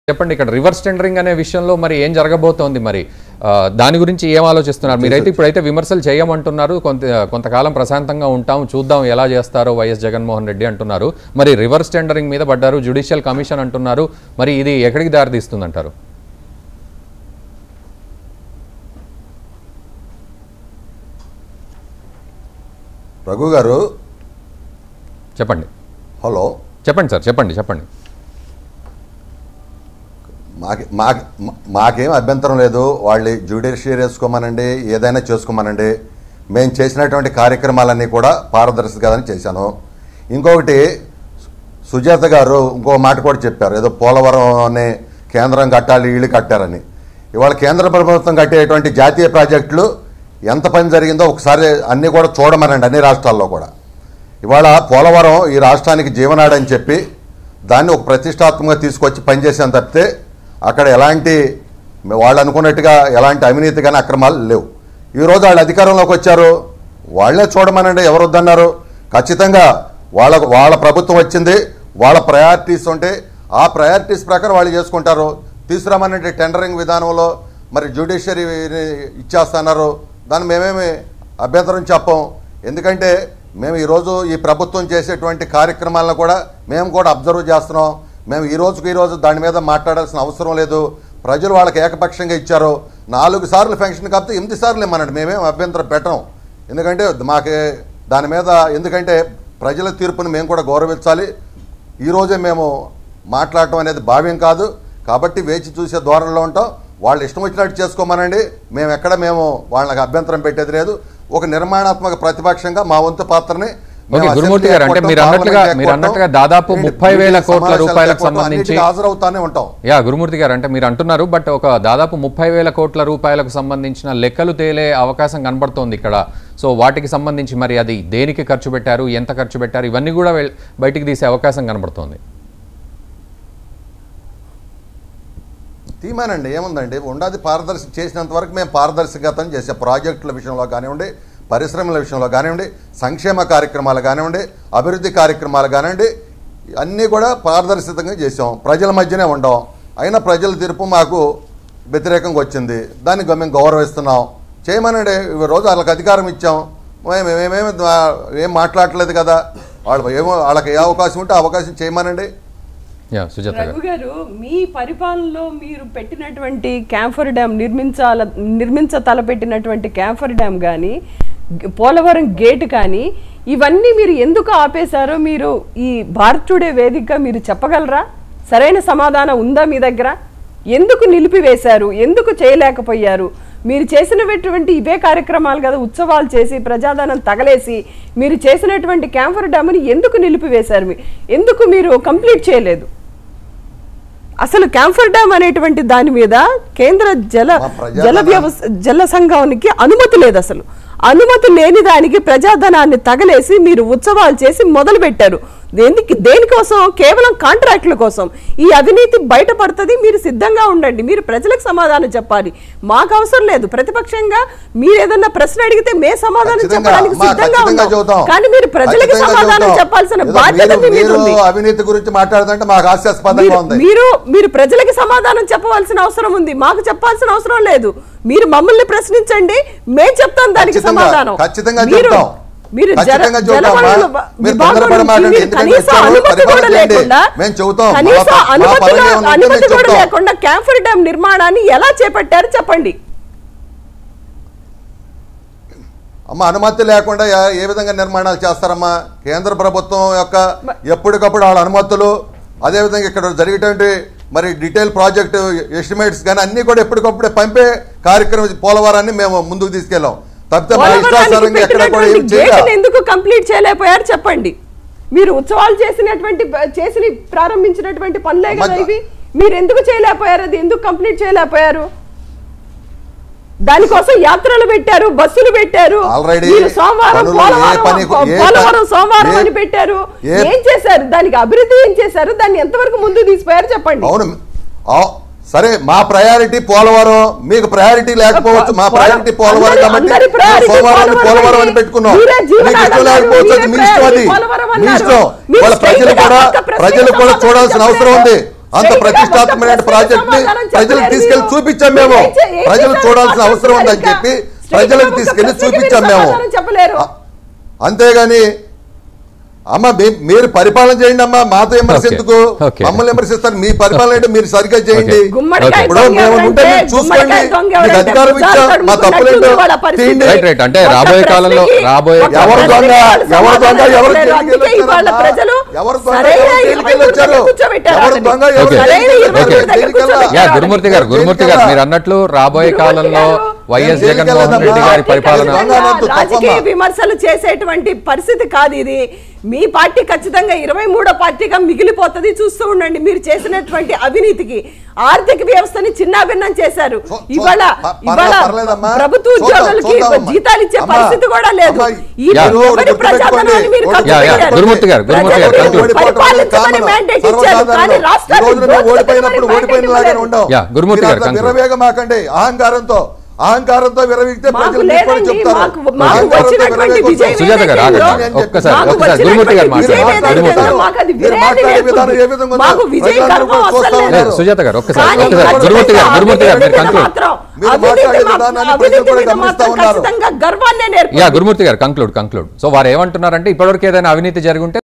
చెప్పండి ఇక్కడ reverse tendering అనే విషయంలో మరి ఏం జరగబోతోంది మరి ఆ, దాని గురించి ఏం ఆలోచిస్తున్నారు మీరైతే ఇప్పుడైతే విమర్శలు చేయమంటున్నారు కొంత కొంతకాలం ప్రశాంతంగా ఉంటాం చూద్దాం ఎలా చేస్తారో వైఎస్ జగన్మోహన్ రెడ్డి అంటున్నారు మరి రివర్స్ టెండరింగ్ మీద పడ్డారు జ్యుడిషియల్ కమిషన్ అంటున్నారు మరి ఇది ఎక్కడికి దారితీస్తుందంటారు రఘు గారు చెప్పండి హలో చెప్పండి సార్ చెప్పండి చెప్పండి మాకి మాకి మా- మాకేం అభ్యంతరం లేదు వాళ్ళు జ్యుడిషియర్ వేసుకోమనండి ఏదైనా చేసుకోమనండి మేము చేసినటువంటి కార్యక్రమాలన్నీ కూడా పారదర్శకంగానే చేశాను ఇంకొకటి సుజాత గారు ఇంకో మాట కూడా చెప్పారు ఏదో పోలవరం అనే కేంద్రం కట్టాలి ఇళ్ళు కట్టారని ఇవాళ కేంద్ర ప్రభుత్వం కట్టేటువంటి జాతీయ ప్రాజెక్టులు ఎంత పని జరిగిందో ఒకసారి అన్నీ కూడా చూడమనండి అన్ని రాష్ట్రాల్లో కూడా ఇవాళ పోలవరం ఈ రాష్ట్రానికి జీవనాడి అని చెప్పి దాన్ని ఒక ప్రతిష్టాత్మకంగా తీసుకొచ్చి పనిచేసాను తప్పితే అక్కడ ఎలాంటి వాళ్ళు అనుకున్నట్టుగా ఎలాంటి అవినీతి కానీ అక్రమాలు లేవు ఈరోజు వాళ్ళు అధికారంలోకి వచ్చారు వాళ్ళే చూడమనండి ఎవరు వద్దన్నారు ఖచ్చితంగా వాళ్ళ వాళ్ళ ప్రభుత్వం వచ్చింది వాళ్ళ ప్రయారిటీస్ ఉంటే ఆ ప్రయారిటీస్ ప్రకారం వాళ్ళు చేసుకుంటారు తీసుకురామనంటే టెండరింగ్ విధానంలో మరి జ్యుడిషియరీ ఇచ్చేస్తున్నారు దాన్ని మేమేమి అభ్యంతరం చెప్పం ఎందుకంటే మేము ఈరోజు ఈ ప్రభుత్వం చేసేటువంటి కార్యక్రమాలను కూడా మేము కూడా అబ్జర్వ్ చేస్తున్నాం మేము ఈ రోజుకి ఈ రోజు దాని మీద మాట్లాడాల్సిన అవసరం లేదు ప్రజలు వాళ్ళకి ఏకపక్షంగా ఇచ్చారు నాలుగు సార్లు ఫంక్షన్ కాకపోతే ఎనిమిది సార్లు ఇమ్మనండి మేమేం అభ్యంతరం పెట్టం ఎందుకంటే మాకే దాని మీద ఎందుకంటే ప్రజల తీర్పుని మేము కూడా గౌరవించాలి ఈరోజే మేము మాట్లాడటం అనేది భావ్యం కాదు కాబట్టి వేచి చూసే ధోరణిలో ఉంటాం వాళ్ళు ఇష్టం వచ్చినట్టు చేసుకోమనండి మేము ఎక్కడ మేము వాళ్ళకి అభ్యంతరం పెట్టేది లేదు ఒక నిర్మాణాత్మక ప్రతిపక్షంగా మా వంతు పాత్రని మేము ఓకే, అసెంబ్లీ గురుమూర్తి గారు, అంటే ఎగ్గొట్టం, మీరు అన్నట్లుగా- పార్లమెంట్ మీరు ఎగ్గొట్టం, అన్నట్టుగా దాదాపు ఏంటి, 30,000 కోట్ల సమావేశాలకు రూపాయలకు ఎగ్గొట్టం, సంబంధించి- అన్నిటికీ హాజరవుతానే ఉంటాం యా గురుమూర్తి గారు అంటే మీరు అంటున్నారు బట్ ఒక దాదాపు ముప్పై వేల కోట్ల రూపాయలకు సంబంధించిన లెక్కలు తేలే అవకాశం కనబడుతోంది ఇక్కడ సో వాటికి సంబంధించి మరి అది దేనికి ఖర్చు పెట్టారు ఎంత ఖర్చు పెట్టారు ఇవన్నీ కూడా వెల్- బయటికి తీసే అవకాశం కనబడుతోంది తీమానండి ఏముందండి ఉండాది పారదర్శక చేసినంత వరకు మేము పారదర్శకతను చేసే ప్రాజెక్టుల విషయంలో కానివ్వండి పరిశ్రమల విషయంలో కానివ్వండి సంక్షేమ కార్యక్రమాలు కానివ్వండి అభివృద్ధి కార్యక్రమాలు కానివ్వండి అన్నీ కూడా పారదర్శకంగా చేసాం ప్రజల మధ్యనే ఉండం అయినా ప్రజల తీర్పు మాకు వ్యతిరేకంగా వచ్చింది దాన్ని గ- మేము గౌరవిస్తున్నాం చేయమనండి ఈ రోజు వాళ్ళకి అధికారం ఇచ్చాం మేము మేమేమి ఏం మాట్లాడట్లేదు కదా వాళ్ళు ఏమో వాళ్ళకి ఏ అవకాశం ఉంటే ఆ అవకాశం చేయమనండి యా సుజాత గారు రఘు గారు మీ పరిపాలనలో మీరు పెట్టినటువంటి క్యాంఫర్ డ్యామ్ నిర్మించాల నిర్మించ తలపెట్టినటువంటి క్యాంఫర్ డ్యామ్ కానీ పోలవరం గేట్ కానీ ఇవన్నీ మీరు ఎందుకు ఆపేశారో మీరు ఈ భారత్ టుడే వేదికగా మీరు చెప్పగలరా సరైన సమాధానం ఉందా మీ దగ్గర ఎందుకు నిలిపివేశారు ఎందుకు చేయలేకపోయారు మీరు చేసినటువంటి ఇవే కార్యక్రమాలు కదా ఉత్సవాలు చేసి ప్రజాధనం తగలేసి మీరు చేసినటువంటి క్యాంఫర్ డ్యామ్ని ఎందుకు నిలిపివేశారు మీ- ఎందుకు మీరు కంప్లీట్ చేయలేదు అసలు క్యాంఫర్ డ్యామ్ అనేటువంటి దాని మీద కేంద్ర జల మా ప్రజాధనం- జల వ్యవస్థ జల సంఘానికి అనుమతి లేదు అసలు అనుమతి లేని దానికి ప్రజాధనాన్ని తగలేసి మీరు ఉత్సవాలు చేసి మొదలు పెట్టారు దేనికి దేనికోసం కేవలం కాంట్రాక్టుల కోసం ఈ అవినీతి బయటపడుతుంది మీరు సిద్ధంగా ఉండండి మీరు ప్రజలకు సమాధానం చెప్పాలి మాకు అవసరం లేదు ప్రతిపక్షంగా మీరు ఏదన్నా ప్రశ్న అడిగితే మే సమాధానం ఖచ్చితంగా, చెప్పడానికి అమ్మా, సిద్ధంగా ఖచ్చితంగా ఉన్నాం చెబుతాం. కానీ మీరు ప్రజలకు ఖచ్చితంగా సమాధానం చెబుతాం. చెప్పాల్సిన ఏదో బాధ్యత మీరు- మీ మీద మీరు ఉంది అవినీతి గురించి మాట్లాడుతుంటే మాకు హాస్యాస్పదంగా మీరు- ఉంది మీరు మీరు ప్రజలకి సమాధానం చెప్పవలసిన అవసరం ఉంది మాకు చెప్పాల్సిన అవసరం లేదు మీరు మమ్మల్ని ప్రశ్నించండి మేము చెప్తాం దానికి ఖచ్చితంగా- సమాధానం ఖచ్చితంగా మీరు- చెప్తాం. మీరు జల ఖచ్చితంగా చెబుతాం, జలవనరుల మా- వ- మీరు విభాగం తొందరపడి నుంచి మాట్లాడండి. మీరు ఎందుకంటే కనీసం చెరువు అనుమతి పరిపాలన కూడా చేయండి. లేకుండా మేము చెబుతాం. మా కనీసం ప- మా అనుమతి పదవి కూడా- ఏముందో మేము అనుమతి కూడా చెప్తాం. లేకుండా క్యాంఫర్ డ్యామ్ నిర్మాణాన్ని ఎలా చేపట్టారు చెప్పండి అమ్మ అనుమతి లేకుండా ఏ- ఏ విధంగా నిర్మాణాలు చేస్తారమ్మా కేంద్ర ప్రభుత్వం యొక్క ఎప్పటికప్పుడు వాళ్ళ అనుమతులు అదేవిధంగా ఇక్కడ జరిగేటువంటి మరి డీటెయిల్ ప్రాజెక్టు ఎస్టిమేట్స్ కానీ అన్నీ కూడా ఎప్పటికప్పుడే పంపే కార్యక్రమం పోలవరాన్ని మేము ముందుకు తీసుకెళ్ళాం తప్పితే మా పోలవరానికి ఇష్టానుసారంగా ఎక్కడ కూడా ఏం పెట్టినటువంటి చేయాలి గేటుని ఎందుకు కంప్లీట్ చేయలేకపోయారు చెప్పండి మీరు ఉత్సవాలు చేసినటువంటి చేసి ప్రారంభించినటువంటి పనులే కదా అమ్మ, ఇవి మీరు ఎందుకు చేయలేకపోయారు అది ఎందుకు కంప్లీట్ చేయలేకపోయారు దానికోసం యాత్రలు పెట్టారు బస్సులు పెట్టారు Already మీరు సోమవారం పనులు ఏ పోలవరం పని- ఏ పోలవరం ప- సోమవారం ఏ- అని పెట్టారు ఏ- ఏం చేశారు దానికి అభివృద్ధి ఏం చేశారు దాన్ని ఎంతవరకు ముందు తీసిపోయారు చెప్పండి అవును ఆ- సరే మా ప్రయారిటీ పోలవరం మీకు ప్రయారిటీ లేకపోవచ్చు మా పోల- ప్రయారిటీ పోలవరం అందరి- కాబట్టి అందరి priority సోమవారం పోలవరం పోలవరం అని అని పెట్టుకున్నాం మీరే జీవనాధారం మీకు ఇష్టం లేకపోవచ్చు అది మీ మీరే ఇష్టం అది priority పోలవరం మీ అన్నారు. ఇష్టం మీరు వాళ్ళ ప్రజలు straight గా కూడా ఒక్క ప్రశ్నకు ప్రజలు కూడా సమాధానం చూడాల్సిన అవసరం ఉంది చెప్పలేదు. అంత Straight గా ప్రతిష్టాత్మకమైన మొత్తం ప్రాజెక్ట్ ని సమాధానం ప్రజలకు చెప్పలేదు తీసుకెళ్లి మీరు. చూపించాం మేము ఏం చే- ఏం ప్రజలు చేశారు? చూడాల్సిన అవసరం ఉందని ఇంకా చెప్పి straight గా ప్రజలకు ఒక తీసుకెళ్లి ప్రశ్నకి మీరు చూపించాం మేము సమాధానం చెప్పలేరు అ- అంతేగాని అమ్మ మీ- మీరు పరిపాలన చేయండి అమ్మా మాతో విమర్శ Okay. ఎందుకు Okay. మమ్మల్ని విమర్శిస్తారు మీ పరిపాలన అంటే మీరు సరిగ్గా చేయండి Okay. గుమ్మడికాయ ఇప్పుడు దొంగ మేము ఉంటే ఎవరంటే, మీరు చూసుకోండి గుమ్మడికాయ దొంగ మీకు ఎవరంటే, అధికారం ఇచ్చా భుజాలు మా తప్పులేంటో తడుముకున్నట్టు వాళ్ళ పరిస్థితి. తీయండి. రైట్ రైట్ అంటే ఒక్క రాబోయే కాలంలో ప్రశ్నకి రాబోయే ఒక్క ఎవరు కాలంలో దొంగ ప్రశ్నకి ఎవరు దొంగ సమాధానం ఎవరు చెప్పలేరు. జైలుకి అందుకే ఇవాళ వెళ్ళొచ్చారమ్మా? ప్రజలు ఎవరు దొంగ సరైన ఎవరు జైలుకి ఇరవై మూడు వెళ్ళొచ్చారు? దగ్గర కూర్చోబెట్టారు ఎవరు వాళ్ళని. దొంగ ఎవరు Okay. సరైన జైలుకి ఇరవై మూడు వెళ్ళారు? దగ్గర జైలుకి వెళ్ళారు? కూర్చోబెట్టారు యా వాళ్ళని. గురుమూర్తి గారు గురుమూర్తి గారు మీరు అన్నట్లు రాబోయే కాలంలో వైఎస్ జగన్మోహన్ రెడ్డి గారి పరిపాలన ఖచ్చితంగా రాజకీయ విమర్శలు చేసేటువంటి పరిస్థితి కాదు ఇది మీ పార్టీ ఖచ్చితంగా ఇరవై మూడో పార్టీగా మిగిలిపోతుంది చూస్తూ ఉండండి మీరు చేసినటువంటి అవినీతికి ఆర్థిక వ్యవస్థని చిన్నాభిన్నం చేశారు చూ- చూ- ఇవాళ ప- ఇవాళ పర్లే- పర్లేదమ్మా. ప్రభుత్వ చూద్దాం, ఉద్యోగులకి చూద్దామమ్మా. జీతాలు ఇచ్చే అమ్మా, పరిస్థితి కూడా లేదు అమ్మా, ఈ యా. ఎవరి గుర్తుపెట్టుకోండి. ప్రజాధనాన్ని మీరు ఓటు ఖర్చు యా, యా. పెట్టారు. గురుమూర్తి గారు, గురుమూర్తి గారు, ప్రజలు conclude. పరిపాలించమని mandate ఇచ్చారు కానీ ఈ రాష్ట్రాన్ని రోజున మేము దోచుకుని ఓడిపోయినప్పుడు mandate ఓడిపోయిన లాగానే ఇవ్వలేదు. ఉండం యా, గురుమూర్తి మీరు గారు, అంత conclude. విరవేగమాకండి అహంకారంతో అహంకారంతో విరవిగితే మాకు ప్రజలు మీకు కూడా లేదండి, చెప్తారు మాకు- మాకు అహంకారంతో వచ్చినటువంటి విరవేగొద్దు. విజయం సుజాత గారు ఆగండి ఏదైతే ఉందో, ఒక్కసారి మాకు ఒక్కసారి గురుమూర్తి గారు వచ్చినటువంటి విజయం మాట్లాడారు ఏదైతే గురుమూర్తి ఉందో, గారు మాకు అది మీరు వినయాన్ని మాట్లాడే విధానం ఏ నేర్పుతుంది. విధంగా ఉందో మాకు విజయ ప్రజలందరూ గర్వం కూడా చూస్తా వస్తలేదు. ఉన్నారు. సుజాత గారు ఒక్కసారి కానీ ఒక్కసారి గురుమూర్తి గారు గురుమూర్తి గారు మీరు అవినీతి కంక్లూడ్ మాత్రం మీరు అవినీతి మాట్లాడే మా- విధానాన్ని అవినీతి ప్రజలు కూడా మీద గమనిస్తా మాత్రం ఉన్నారు. ఖచ్చితంగా గర్వాన్నే నేర్పుతుంది యా గురుమూర్తి గారు కంక్లూడ్ కంక్లూడ్ సో వారు ఏమంటున్నారంటే ఇప్పటివరకు ఏదైనా అవినీతి జరిగి ఉంటే